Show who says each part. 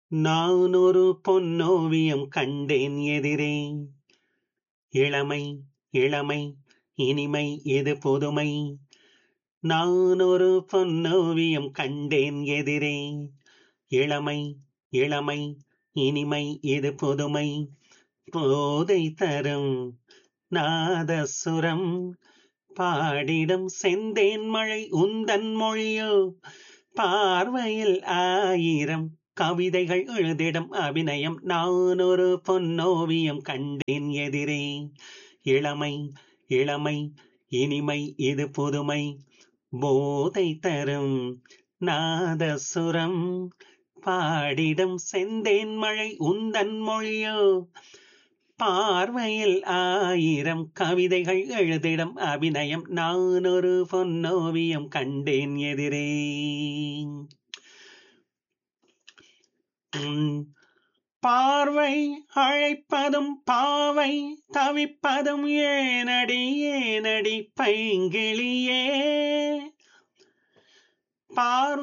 Speaker 1: நான் ஒரு பொன்னோவியம் கண்டேன் எதிரே இளமை இளமை இனிமை இது புதுமை நான் ஒரு பொன்னோவியம் கண்டேன் எதிரே இளமை இளமை இனிமை இது புதுமை போதை தரும் நாதசுரம் பாடிடும் செந்தேன் மழை உந்தன் மொழியோ பார்வையில் ஆயிரம் கவிதைகள் எழுதிடும் அபிநயம் நான் ஒரு பொன்னோவியம் கண்டேன் எதிரே இளமை இளமை இனிமை இது புதுமை போதை தரும் நாதசுரம் பாடிடும் செந்தேன் மழை உந்தன் மொழியோ பார்வையில் ஆயிரம் கவிதைகள் எழுதிடும் அபிநயம் நான் ஒரு பொன்னோவியம் கண்டேன் எதிரே உம் பார்வை அழைப்பதும் பாவை தவிப்பதும் ஏனடி ஏனடி பைங்கிளியே பார்